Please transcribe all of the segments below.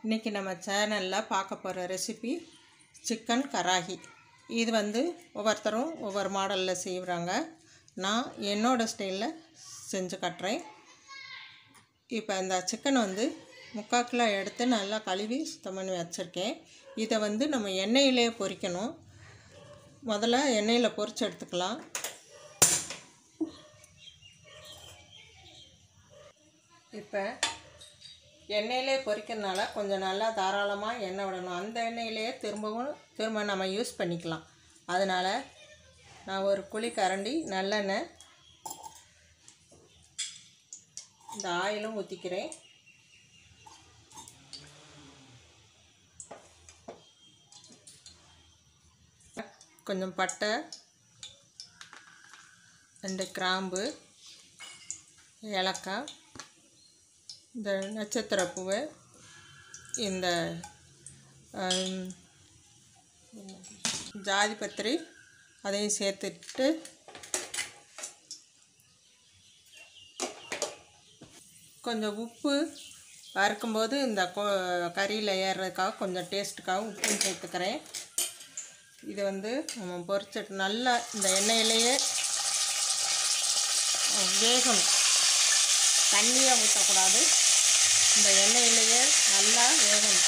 இன்றைக்கி நம்ம சேனலில் பார்க்க போகிற ரெசிபி சிக்கன் கராகி இது வந்து ஒவ்வொருத்தரும் ஒவ்வொரு மாடலில் செய்கிறாங்க நான் என்னோடய ஸ்டைலில் செஞ்சு காட்டுறேன் இப்போ இந்த சிக்கன் வந்து முக்கால் கிலோ எடுத்து நல்லா கழுவி சுத்தம் பண்ணி வச்சுருக்கேன் இதை வந்து நம்ம எண்ணெயிலே பொரிக்கணும் முதல்ல எண்ணெயில் பொரிச்சு எடுத்துக்கலாம் இப்போ எண்ணெயிலே பொரிக்கிறதுனால கொஞ்சம் நல்லா தாராளமாக எண்ணெய் விடணும் அந்த எண்ணெயிலே திரும்பவும் திரும்ப நம்ம யூஸ் பண்ணிக்கலாம் அதனால் நான் ஒரு குழி கரண்டி நல்லெண்ணெய் இந்த ஆயிலும் ஊற்றிக்கிறேன் கொஞ்சம் பட்டை ரெண்டு கிராம்பு ஏலக்காய் இந்த நட்சத்திர பூவு இந்த ஆம், ஜாதி பத்திரி அதையும் சேர்த்துட்டு கொஞ்சம் உப்பு வறுக்கும்போது இந்த கொ கறியில் ஏறுறதுக்காக கொஞ்சம் டேஸ்ட்டுக்காக உப்பும் சேர்த்துக்கிறேன் இது வந்து நம்ம பொரிச்சிட்டு நல்லா இந்த எண்ணெயிலேயே வேகணும் தண்ணியை ஊற்றக்கூடாது இந்த எண்ணெயிலேயே நல்லா வேகணும்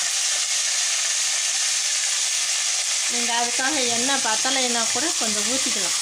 நீங்கள் அதுக்காக எண்ணெய் பத்தலைன்னா கூட கொஞ்சம் ஊற்றிக்கலாம்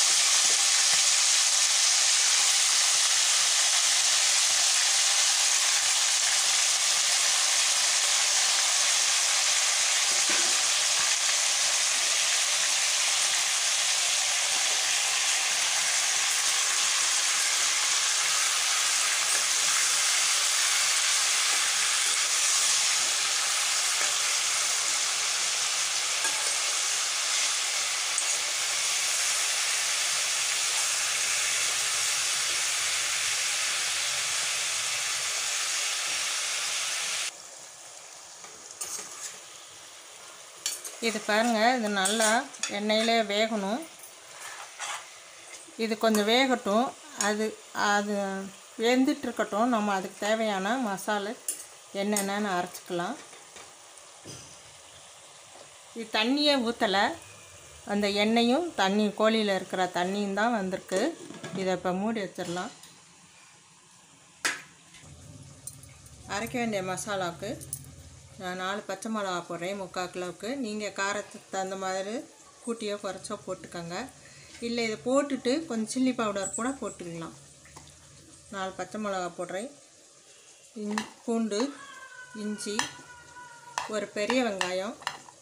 இது பாருங்கள் இது நல்லா எண்ணெயிலே வேகணும் இது கொஞ்சம் வேகட்டும் அது அது வெந்துட்டுருக்கட்டும் நம்ம அதுக்கு தேவையான மசாலா என்னென்னு அரைச்சிக்கலாம் இது தண்ணியே ஊற்றலை அந்த எண்ணெயும் தண்ணி கோழியில் இருக்கிற தண்ணியும் தான் வந்திருக்கு இதை இப்போ மூடி வச்சிடலாம் அரைக்க வேண்டிய மசாலாவுக்கு நான் நாலு பச்சை மிளகா போடுறேன் முக்கால் கிலோவுக்கு நீங்கள் காரத்துக்கு தகுந்த மாதிரி கூட்டியோ குறைச்சோ போட்டுக்கோங்க இல்லை இதை போட்டுட்டு கொஞ்சம் சில்லி பவுடர் கூட போட்டுக்கலாம் நாலு பச்சை மிளகா போடுறேன் இஞ் பூண்டு இஞ்சி ஒரு பெரிய வெங்காயம்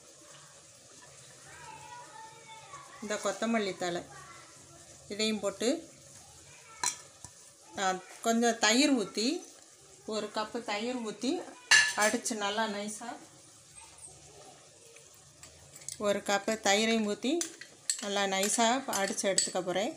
இந்த கொத்தமல்லி தழை இதையும் போட்டு நான் கொஞ்சம் தயிர் ஊற்றி ஒரு கப்பு தயிர் ஊற்றி அடித்து நல்லா நைஸாக ஒரு கப்பு தயிரையும் ஊற்றி நல்லா நைஸாக அடித்து எடுத்துக்க போகிறேன்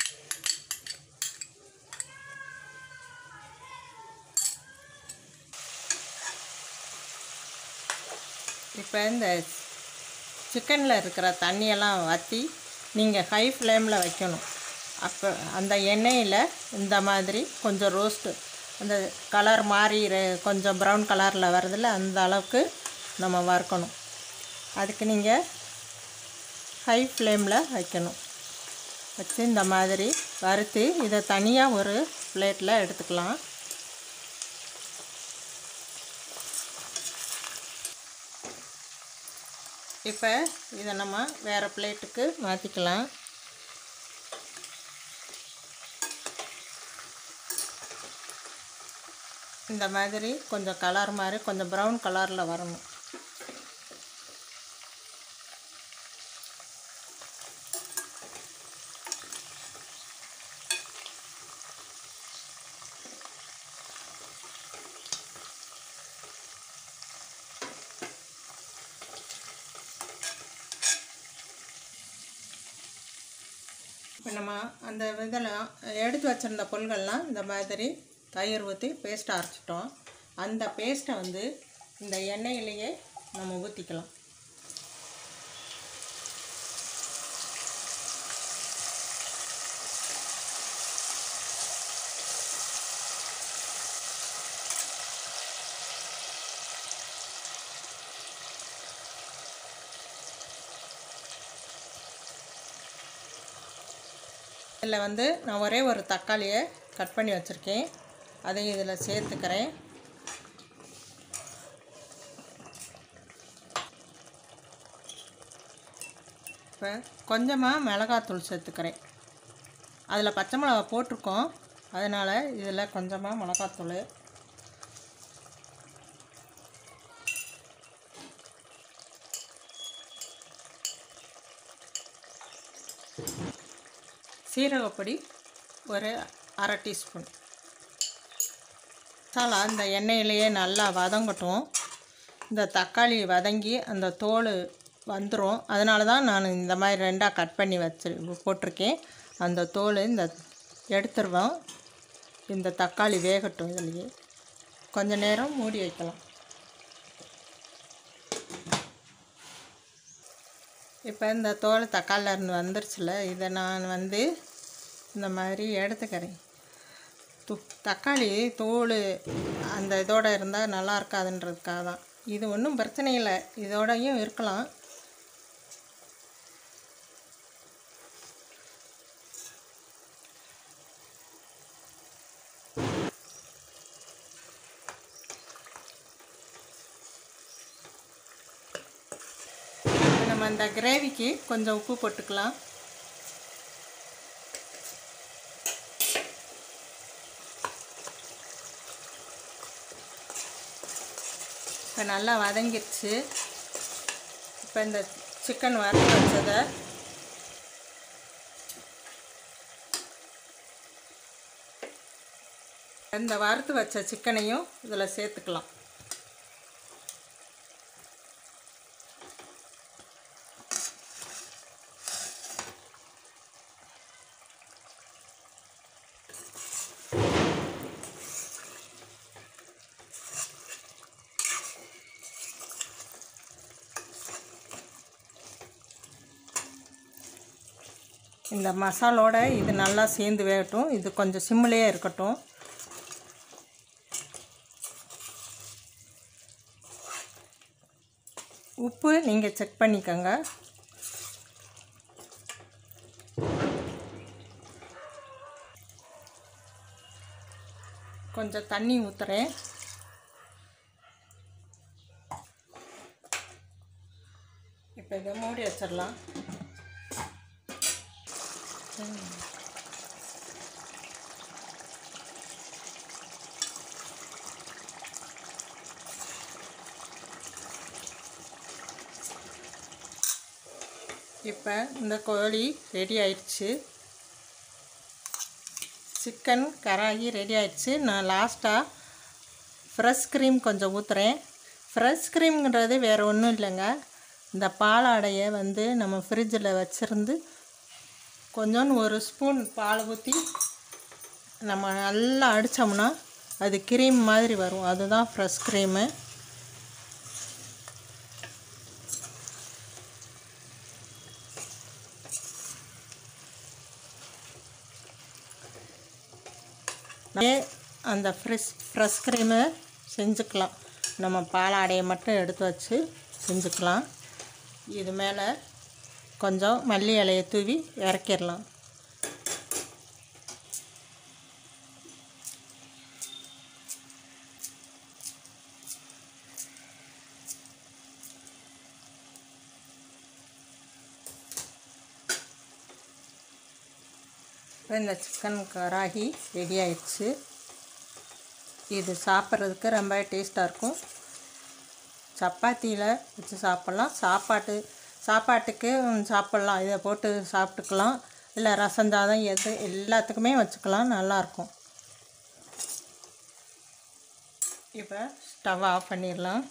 இப்போ இந்த சிக்கனில் இருக்கிற தண்ணியெல்லாம் வற்றி நீங்கள் ஹை ஃப்ளேமில் வைக்கணும் அப்போ அந்த எண்ணெயில் இந்த மாதிரி கொஞ்சம் ரோஸ்ட்டு அந்த கலர் மாறி ரெ- கொஞ்சம் ப்ரௌன் கலரில் வருதுல்ல அந்த அளவுக்கு நம்ம வறுக்கணும் அதுக்கு நீங்கள் ஹை ஃப்ளேமில் வைக்கணும் வச்சு இந்த மாதிரி வறுத்து இதை தனியாக ஒரு பிளேட்டில் எடுத்துக்கலாம் இப்போ இதை நம்ம வேறு பிளேட்டுக்கு மாற்றிக்கலாம் இந்த மாதிரி கொஞ்சம் கலர் மாதிரி கொஞ்சம் ப்ரௌன் கலரில் வரணும் இப்போ நம்ம அந்த இதெல்லாம் எடுத்து வச்சிருந்த பொருள்கள்லாம் இந்த மாதிரி தயிர் ஊற்றி பேஸ்ட் அரைச்சிட்டோம் அந்த பேஸ்ட்டை வந்து இந்த எண்ணெயிலேயே நம்ம ஊற்றிக்கலாம் இதில் வந்து நான் ஒரே ஒரு தக்காளியை கட் பண்ணி வச்சுருக்கேன் அதையும் இதில் சேர்த்துக்கிறேன் இப்போ கொஞ்சமாக மிளகாத்தூள் சேர்த்துக்கிறேன் அதில் பச்சை மிளகா போட்டிருக்கோம் அதனால் இதில் கொஞ்சமாக மிளகாத்தூள் சீரகப்பொடி ஒரு அரை டீஸ்பூன் மசாலா இந்த எண்ணெயிலேயே நல்லா வதங்கட்டும் இந்த தக்காளி வதங்கி அந்த தோல் வந்துடும் அதனால தான் நான் இந்த மாதிரி ரெண்டாக கட் பண்ணி வச்சு போட்டிருக்கேன் அந்த தோல் இந்த எடுத்துருவோம் இந்த தக்காளி வேகட்டும் இதுலேயே கொஞ்ச நேரம் மூடி வைக்கலாம் இப்போ இந்த தோல் தக்காளில இருந்து வந்துருச்சுல இதை நான் வந்து இந்த மாதிரி எடுத்துக்கிறேன் து தக்காளி தோல் அந்த இதோட இருந்தால் நல்லா இருக்காதுன்றதுக்காக தான் இது ஒன்றும் பிரச்சனை இல்லை இதோடையும் இருக்கலாம் நம்ம இந்த கிரேவிக்கு கொஞ்சம் உப்பு போட்டுக்கலாம் இப்போ நல்லா வதங்கிடுச்சு இப்போ இந்த சிக்கன் வறுத்து வச்சதை இந்த வறுத்து வச்ச சிக்கனையும் இதில் சேர்த்துக்கலாம் இந்த மசாலோட இது நல்லா சேர்ந்து வேகட்டும் இது கொஞ்சம் சிம்மிலே இருக்கட்டும் உப்பு நீங்கள் செக் பண்ணிக்கோங்க கொஞ்சம் தண்ணி ஊற்றுறேன் இப்போ இதை மூடி வச்சிடலாம் இப்போ இந்த கோழி ரெடி ஆயிடுச்சு சிக்கன் கராகி ரெடி ஆயிடுச்சு நான் லாஸ்ட்டாக ஃப்ரெஷ் க்ரீம் கொஞ்சம் ஊற்றுறேன் ஃப்ரெஷ் க்ரீம்ங்கிறது வேறு ஒன்றும் இல்லைங்க இந்த பாலாடையை வந்து நம்ம ஃப்ரிட்ஜில் வச்சுருந்து கொஞ்சோண்டு ஒரு ஸ்பூன் பால் ஊற்றி நம்ம நல்லா அடித்தோம்னா அது க்ரீம் மாதிரி வரும் அதுதான் ஃப்ரெஷ் க்ரீமு அப்படியே அந்த ஃப்ரெஷ் ஃப்ரெஷ் க்ரீமு செஞ்சுக்கலாம் நம்ம பாலாடையை மட்டும் எடுத்து வச்சு செஞ்சுக்கலாம் இது மேலே கொஞ்சம் மல்லி இலையை தூவி இறக்கிடலாம் இப்போ இந்த சிக்கன் கராகி ரெடி ஆயிடுச்சு இது சாப்பிட்றதுக்கு ரொம்ப டேஸ்ட்டாக இருக்கும் சப்பாத்தியில் வச்சு சாப்பிட்லாம் சாப்பாட்டு சாப்பாட்டுக்கு ம், சாப்பிட்லாம் இதை போட்டு சாப்பிட்டுக்கலாம் இல்லை ரசம் சாதம் எது எல்லாத்துக்குமே வச்சுக்கலாம் நல்லாயிருக்கும் இப்போ ஸ்டவ் ஆஃப் பண்ணிடலாம்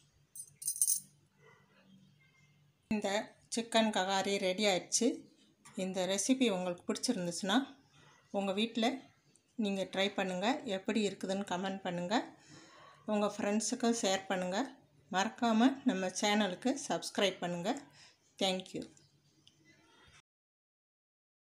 இந்த சிக்கன் ககாரி ரெடி ஆயிடுச்சு இந்த ரெசிபி உங்களுக்கு பிடிச்சிருந்துச்சுன்னா உங்கள் வீட்டில் நீங்கள் ட்ரை பண்ணுங்கள் எப்படி இருக்குதுன்னு கமெண்ட் பண்ணுங்கள் உங்கள் ஃப்ரெண்ட்ஸுக்கும் ஷேர் பண்ணுங்கள் மறக்காமல் நம்ம சேனலுக்கு சப்ஸ்கிரைப் பண்ணுங்கள் தேங்க்யூ